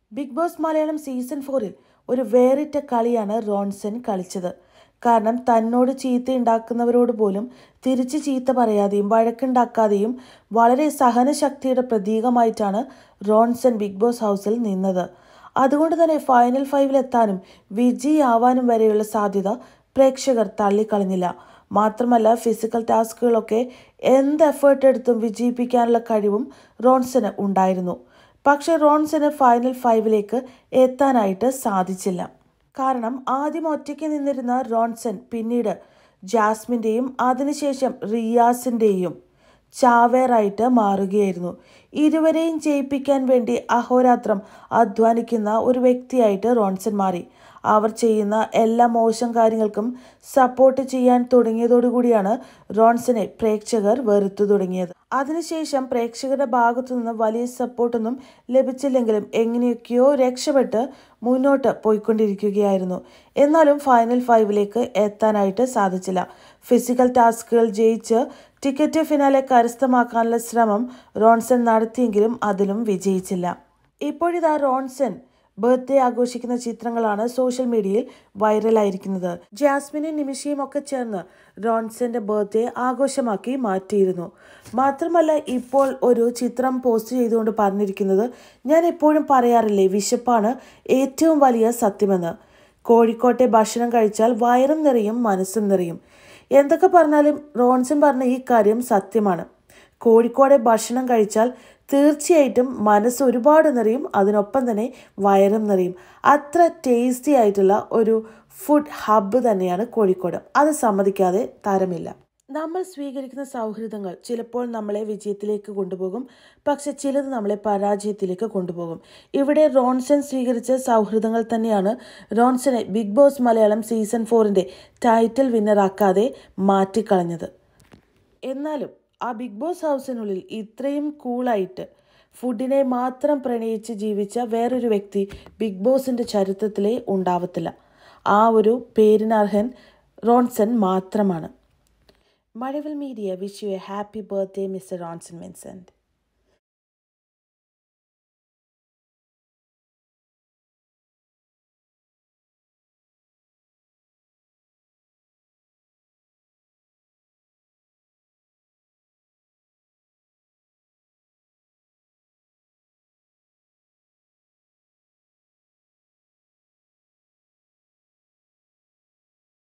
big Boss Malayalam season ഫോറിൽ ഒരു വേറിട്ട കളിയാണ് റോൺസൺ കളിച്ചത് കാരണം തന്നോട് ചീത്ത ഉണ്ടാക്കുന്നവരോട് പോലും തിരിച്ച് ചീത്ത പറയാതെയും വഴക്കുണ്ടാക്കാതെയും വളരെ സഹനശക്തിയുടെ പ്രതീകമായിട്ടാണ് റോൺസൺ ബിഗ് ബോസ് ഹൗസിൽ നിന്നത് അതുകൊണ്ട് തന്നെ ഫൈനൽ ഫൈവിലെത്താനും വിജയിയാവാനും വരെയുള്ള സാധ്യത പ്രേക്ഷകർ തള്ളിക്കളഞ്ഞില്ല മാത്രമല്ല ഫിസിക്കൽ ടാസ്കുകളൊക്കെ എന്ത് എഫേർട്ട് എടുത്തും വിജയിപ്പിക്കാനുള്ള കഴിവും റോൺസന് ഉണ്ടായിരുന്നു പക്ഷേ റോൺസന് ഫൈനൽ ഫൈവിലേക്ക് എത്താനായിട്ട് സാധിച്ചില്ല കാരണം ആദ്യം ഒറ്റയ്ക്ക് നിന്നിരുന്ന റോൺസൺ പിന്നീട് ജാസ്മിൻ്റെയും അതിനുശേഷം റിയാസിൻ്റെയും ചാവേറായിട്ട് മാറുകയായിരുന്നു ഇരുവരെയും ജയിപ്പിക്കാൻ വേണ്ടി അഹോരാത്രം അധ്വാനിക്കുന്ന ഒരു വ്യക്തിയായിട്ട് റോൺസൺ മാറി അവർ ചെയ്യുന്ന എല്ലാ മോശം കാര്യങ്ങൾക്കും സപ്പോർട്ട് ചെയ്യാൻ തുടങ്ങിയതോടുകൂടിയാണ് റോൺസനെ പ്രേക്ഷകർ വെറുത്തു തുടങ്ങിയത് അതിനുശേഷം പ്രേക്ഷകരുടെ ഭാഗത്തു നിന്ന് വലിയ സപ്പോർട്ടൊന്നും ലഭിച്ചില്ലെങ്കിലും എങ്ങനെയൊക്കെയോ രക്ഷപ്പെട്ട് മുന്നോട്ട് പോയിക്കൊണ്ടിരിക്കുകയായിരുന്നു എന്നാലും ഫൈനൽ ഫൈവിലേക്ക് എത്താനായിട്ട് സാധിച്ചില്ല ഫിസിക്കൽ ടാസ്കുകൾ ജയിച്ച് ടിക്കറ്റ് ഫിനാലെ കരസ്ഥമാക്കാനുള്ള ശ്രമം റോൺസൺ നടത്തിയെങ്കിലും അതിലും വിജയിച്ചില്ല ഇപ്പോഴിതാ റോൺസൺ ബർത്ത്ഡേ ആഘോഷിക്കുന്ന ചിത്രങ്ങളാണ് സോഷ്യൽ മീഡിയയിൽ വൈറലായിരിക്കുന്നത് ജാസ്മിനും നിമിഷയും ഒക്കെ ചേർന്ന് റോൺസന്റെ ബർത്ത്ഡേ ആഘോഷമാക്കി മാറ്റിയിരുന്നു മാത്രമല്ല ഇപ്പോൾ ഒരു ചിത്രം പോസ്റ്റ് ചെയ്തുകൊണ്ട് പറഞ്ഞിരിക്കുന്നത് ഞാൻ എപ്പോഴും പറയാറില്ലേ വിശപ്പാണ് ഏറ്റവും വലിയ സത്യമെന്ന് കോഴിക്കോട്ടെ ഭക്ഷണം കഴിച്ചാൽ വയറും നിറയും മനസ്സും നിറയും എന്തൊക്കെ പറഞ്ഞാലും റോൺസൺ പറഞ്ഞ ഈ കാര്യം സത്യമാണ് കോഴിക്കോടെ ഭക്ഷണം കഴിച്ചാൽ തീർച്ചയായിട്ടും മനസ്സ് ഒരുപാട് നിറയും അതിനൊപ്പം തന്നെ വയറും നിറയും അത്ര ടേസ്റ്റി ആയിട്ടുള്ള ഒരു ഫുഡ് ഹബ്ബ് തന്നെയാണ് കോഴിക്കോട് അത് സമ്മതിക്കാതെ തരമില്ല നമ്മൾ സ്വീകരിക്കുന്ന സൗഹൃദങ്ങൾ ചിലപ്പോൾ നമ്മളെ വിജയത്തിലേക്ക് കൊണ്ടുപോകും പക്ഷെ ചിലത് നമ്മളെ പരാജയത്തിലേക്ക് കൊണ്ടുപോകും ഇവിടെ റോൺസൺ സ്വീകരിച്ച സൗഹൃദങ്ങൾ തന്നെയാണ് റോൺസനെ ബിഗ് ബോസ് മലയാളം സീസൺ ഫോറിൻ്റെ ടൈറ്റിൽ വിന്നറാക്കാതെ മാറ്റിക്കളഞ്ഞത് എന്നാലും ആ ബിഗ് ബോസ് ഹൗസിനുള്ളിൽ ഇത്രയും കൂളായിട്ട് ഫുഡിനെ മാത്രം പ്രണയിച്ച് ജീവിച്ച വേറൊരു വ്യക്തി ബിഗ് ബോസിൻ്റെ ചരിത്രത്തിലേ ഉണ്ടാവത്തില്ല ആ ഒരു പേരിനർഹൻ റോൺസൺ മാത്രമാണ് Mazhavil media wish you a happy birthday mister Ronson Vincent